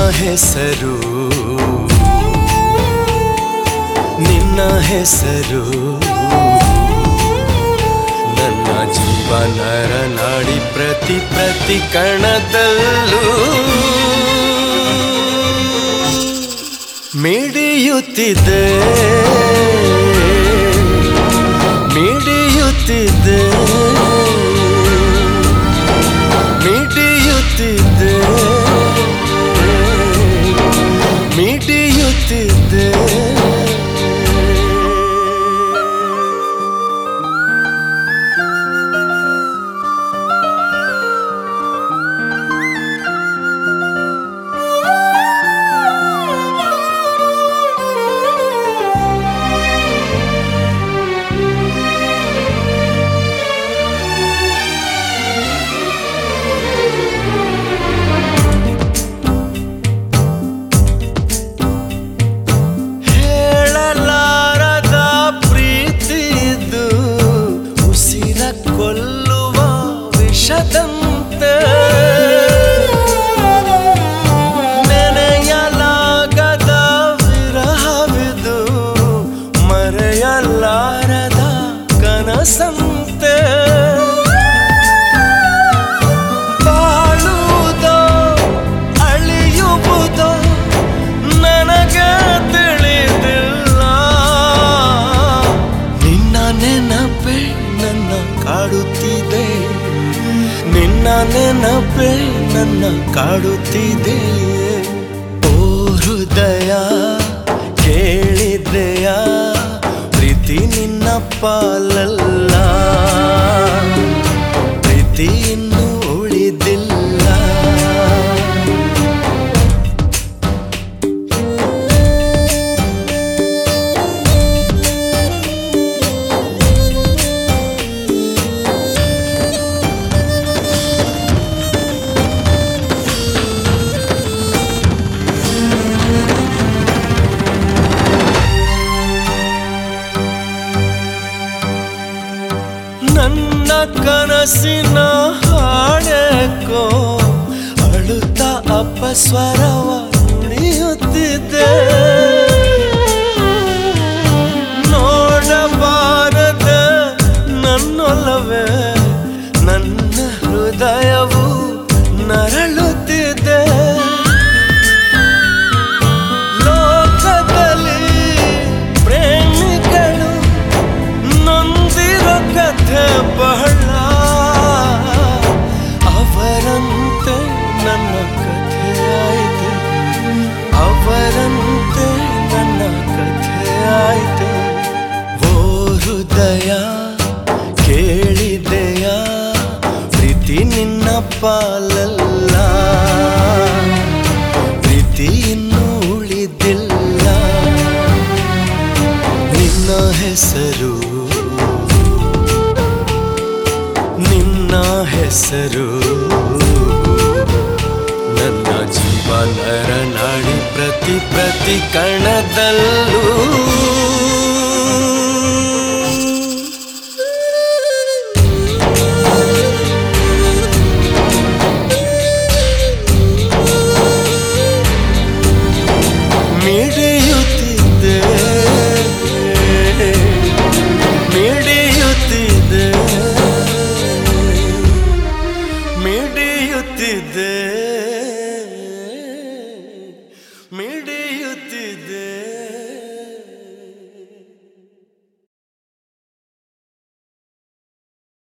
ಹೆಸರು ನಿನ್ನ ಹೆಸರು ನನ್ನ ಜೀವನರ ನಾಡಿ ಪ್ರತಿ ಪ್ರತಿ ಕಣದಲ್ಲೂ ಮಿಡಿಯುತ್ತಿದೆ ಮಿಡಿಯುತ್ತಿದೆ ಮಿಡಿಯುತ್ತಿದೆ ಮಿಡಿಯುತ್ತಿದೆ ಹೇಳಲಾರದ ಪ್ರೀತಿದು ಉಸಿರ ಕೊಲ್ಲುವ ವಿಷದಂತೆ ನೆನೆಯಲಾಗದ ವಿರಹವಿದು ಮರೆಯಲಾರದ ಕನಸಂತೆ ಬಾಳುವುದೋ ಅಳಿಯುವುದೋ ನನಗೆ ತಿಳಿದಿಲ್ಲ ನಿನ್ನ ನೆನಪೇ ನನ್ನ ಕಾಡುತ್ತಿದೆ ನಿನ್ನ ನೆನಪೇ ನನ್ನ ಕಾಡುತ್ತಿದೆ ಓ ಹೃದಯ ಕೇಳಿದೆಯ ಪ್ರೀತಿ ನಿನ್ನ ಪಾಲಲ್ಲ ಪ್ರೀತಿ ಇನ್ನು ಉಳಿದಿಲ್ಲ ನನ್ನ ಕನಸಿನ ಹಾಡೇಕೋ ಅಳುತ್ತ ಅಪಸ್ವರವ ನುಡಿಯುತ್ತಿದೆ ನೋಡಬಾರದ ನನ್ನೊಲವೇ ನನ್ನ ಹೃದಯವು ನರಳುತ್ತಿದೆ ಲೋಕದಲ್ಲಿ ಪ್ರೇಮಿಗಳು ನೊಂದಿರೋ ಕಥೆ ಬಹಳ ಅವರಂತೆ ನನ್ನ ಕಥೆ ಆಯ್ತು ಅವರಂತೆ ನನ್ನ ಕಥೆ ಆಯ್ತು ಓ ಹೃದಯ ಕೇಳಿದೆಯ ಪ್ರೀತಿ ನಿನ್ನ ಪಾಲಲ್ಲ ಪ್ರೀತಿ ಇನ್ನೂ ಉಳಿದಿಲ್ಲ ನಿನ್ನ ಹೆಸರು ನಿನ್ನ ಹೆಸರು ನನ್ನ ಜೀವನರ ನಾಡಿ ಪ್ರತಿ ಪ್ರತಿ ಕಣದಲ್ಲೂ ಮಿಡಿಯುತ್ತಿದ್ದೆ ಮಿಡಿಯುತ್ತಿದ್ದೆ ಮಿಡಿಯುತ್ತಿದ್ದೆ ಮಿಡಿ